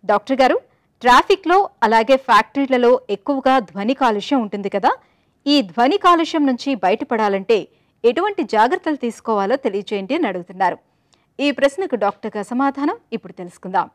doctor గారు ట్రాఫిక్లో అలాగే ఫ్యాక్టరీలలో ఎక్కువగా ధ్వని కాలుష్యం ఉంటుంది కదా ఈ ధ్వని కాలుష్యం నుంచి బయటపడాలంటే ఎటువంటి జాగ్రత్తలు తీసుకోవాలో తెలియజేయండి అని అడుగుతున్నారు ఈ ప్రశ్నకు డాక్టర్ గారి సమాధానం ఇప్పుడు తెలుసుకుందాం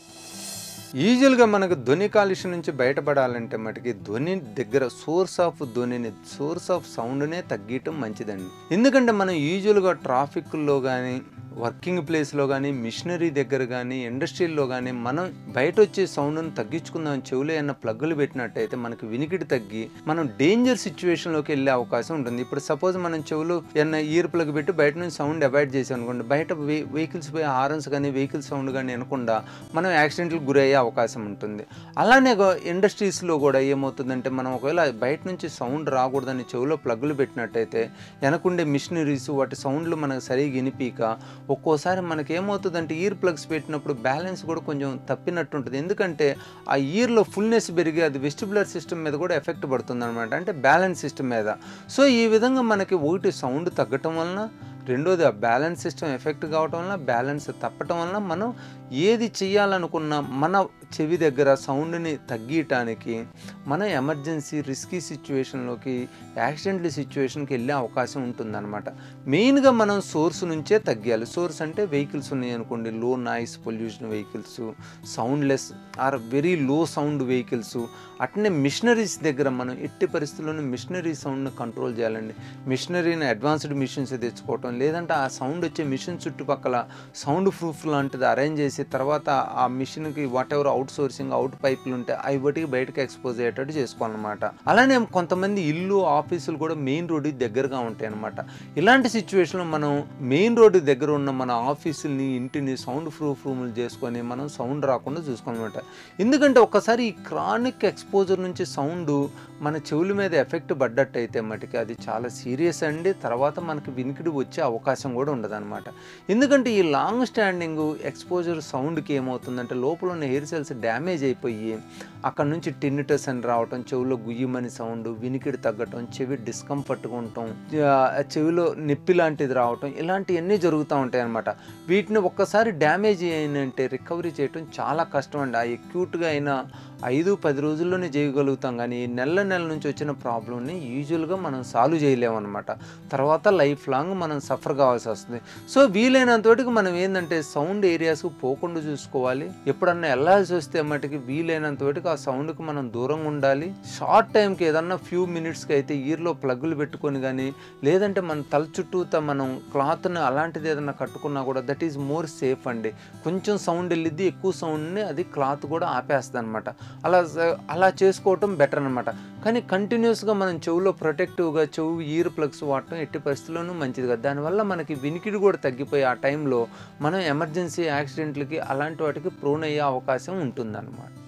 యూజువల్గా మనకు ధ్వని కాలుష్యం నుంచి బయటపడాలంటే మటుకి ధ్వని దగ్గర సోర్స్ ఆఫ్ ధ్వనిని సోర్స్ ఆఫ్ సౌండ్నే తగ్గించడం మంచిదండి ఎందుకంటే మనం యూజువల్గా ట్రాఫిక్లో కానీ వర్కింగ్ ప్లేస్లో కానీ మిషనరీ దగ్గర కానీ ఇండస్ట్రీల్లో కానీ మనం బయట వచ్చే సౌండ్ను తగ్గించుకుందాం చెవులో ఏమన్నా ప్లగ్గులు పెట్టినట్టయితే మనకి వినికిడి తగ్గి మనం డేంజర్ సిచ్యువేషన్లోకి వెళ్ళే అవకాశం ఉంటుంది ఇప్పుడు సపోజ్ మనం చెవులు ఏమన్నా ఇయర్ ప్లగ్ పెట్టి బయట నుంచి సౌండ్ అవాయిడ్ చేసాం అనుకోండి బయట వెహికల్స్ పోయి హారన్స్ కానీ వెహికల్ సౌండ్ కానీ వినకుండా మనం యాక్సిడెంట్లకు గురయ్యే అవకాశం ఉంటుంది అలానే ఇండస్ట్రీస్లో కూడా ఏమవుతుందంటే మనం ఒకవేళ బయట నుంచి సౌండ్ రాకూడదని చెవులో ప్లగ్గులు పెట్టినట్టయితే వెనకుండే మిషనరీస్ వాటి సౌండ్లు మనకు సరిగా వినిపించక ఒక్కోసారి మనకి ఏమవుతుందంటే ఇయర్ ప్లగ్స్ పెట్టినప్పుడు బ్యాలెన్స్ కూడా కొంచెం తప్పినట్టు ఉంటుంది ఎందుకంటే ఆ ఇయర్లో ఫుల్నెస్ పెరిగి అది వెస్టిబులర్ సిస్టమ్ మీద కూడా ఎఫెక్ట్ పడుతుంది అనమాట అంటే బ్యాలెన్స్ సిస్టమ్ మీద సో ఈ విధంగా మనకి ఒకటి సౌండ్ తగ్గటం వలన రెండోది ఆ బ్యాలెన్స్ సిస్టమ్ ఎఫెక్ట్ కావటం వలన బ్యాలెన్స్ తప్పటం వలన మనం ఏది చేయాలనుకున్న మన చెవి దగ్గర సౌండ్ని తగ్గించడానికి మనం ఎమర్జెన్సీ రిస్కీ సిచ్యువేషన్లోకి యాక్సిడెంట్ల సిచ్యువేషన్కి వెళ్ళే అవకాశం ఉంటుందన్నమాట మెయిన్గా మనం సోర్స్ నుంచే తగ్గాలి సోర్స్ అంటే వెహికల్స్ ఉన్నాయి అనుకోండి low noise pollution vehicles soundless are very low sound vehicles అట్నే మిషనరీస్ దగ్గర మనం ఎట్టి పరిస్థితుల్లోనూ మిషనరీ సౌండ్ని కంట్రోల్ చేయాలండి మిషనరీని అడ్వాన్స్డ్ మిషన్స్ తెచ్చుకోవటం లేదంటే ఆ సౌండ్ వచ్చే మిషన్ చుట్టుపక్కల సౌండ్ ప్రూఫ్ లాంటిది అరేంజ్ చేసి తర్వాత ఆ మిషన్కి whatever outsourcing out పైపులు ఉంటే అవి బట్టికి బయటకు ఎక్స్పోజ్ అయ్యేటట్టు చేసుకోవాలన్నమాట అలానే కొంతమంది ఇల్లు ఆఫీసులు కూడా మెయిన్ రోడ్డు దగ్గరగా ఉంటాయి అనమాట ఇలాంటి సిచ్యువేషన్లో మనం మెయిన్ రోడ్డు దగ్గర ఉన్న మన ఆఫీసుల్ని ఇంటిని సౌండ్ ప్రూఫ్ రూములు చేసుకొని మనం సౌండ్ రాకుండా చూసుకోవాలన్నమాట ఎందుకంటే ఒక్కసారి ఈ క్రానిక్ ఎక్స్పోజర్ నుంచి సౌండ్ మన చెవుల మీద ఎఫెక్ట్ పడ్డట్టయితే మటుకి అది చాలా సీరియస్ అండి తర్వాత మనకి వినికిడి వచ్చే అవకాశం కూడా ఉండదన్నమాట ఎందుకంటే ఈ లాంగ్ స్టాండింగ్ ఎక్స్పోజర్ సౌండ్కి ఏమవుతుందంటే లోపల ఉన్న హెయిర్ సెల్స్ డ్యామేజ్ అయిపోయి అక్కడ నుంచి టిన్నిటస్ అని రావటం చెవిలో గుయ్యమని సౌండ్ వినికిడి తగ్గటం చెవి డిస్కంఫర్ట్గా ఉండటం ఆ, చెవిలో నొప్పి లాంటిది రావటం ఇలాంటివన్నీ జరుగుతూ ఉంటాయి అనమాట వీటిని ఒక్కసారి డ్యామేజ్ అయినంటే రికవరీ చేయటం చాలా కష్టం అండి ఆ ఎక్యూట్గా అయినా ఐదు పది రోజుల్లోనే చేయగలుగుతాం కానీ ఈ నెల నెల నుంచి వచ్చిన ప్రాబ్లమ్ని యూజువల్గా మనం సాల్వ్ చేయలేము అనమాట తర్వాత లైఫ్ లాంగ్ మనం సఫర్ కావాల్సి వస్తుంది సో వీలైనంతటికి మనం ఏంటంటే సౌండ్ ఏరియాస్కి పోకుండా చూసుకోవాలి ఎప్పుడన్నా వెళ్ళాల్సి వస్తే మటుకి వీలైనంతటికి ఆ సౌండ్కి మనం దూరంగా ఉండాలి షార్ట్ టైంకి ఏదన్నా ఫ్యూ మినిట్స్కి అయితే ఇయర్లో ప్లగ్గులు పెట్టుకొని కానీ లేదంటే మన తల చుట్టూత మనం క్లాత్ని అలాంటిది ఏదన్నా కట్టుకున్నా కూడా దట్ ఈజ్ మోర్ సేఫ్ అండి కొంచెం సౌండ్ వెళ్ళిద్ది ఎక్కువ సౌండ్ని అది క్లాత్ కూడా ఆపేస్తుంది అనమాట అలా అలా చేసుకోవటం బెటర్ అనమాట కానీ కంటిన్యూస్గా మనం చెవులో ప్రొటెక్టివ్గా చెవు ఇయర్ ప్లగ్స్ వాడటం ఎట్టి పరిస్థితుల్లోనూ మంచిది కదా దానివల్ల మనకి వినికిడి కూడా తగ్గిపోయి ఆ టైంలో మనం ఎమర్జెన్సీ యాక్సిడెంట్లకి అలాంటి వాటికి ప్రోన్ అయ్యే అవకాశం ఉంటుందన్నమాట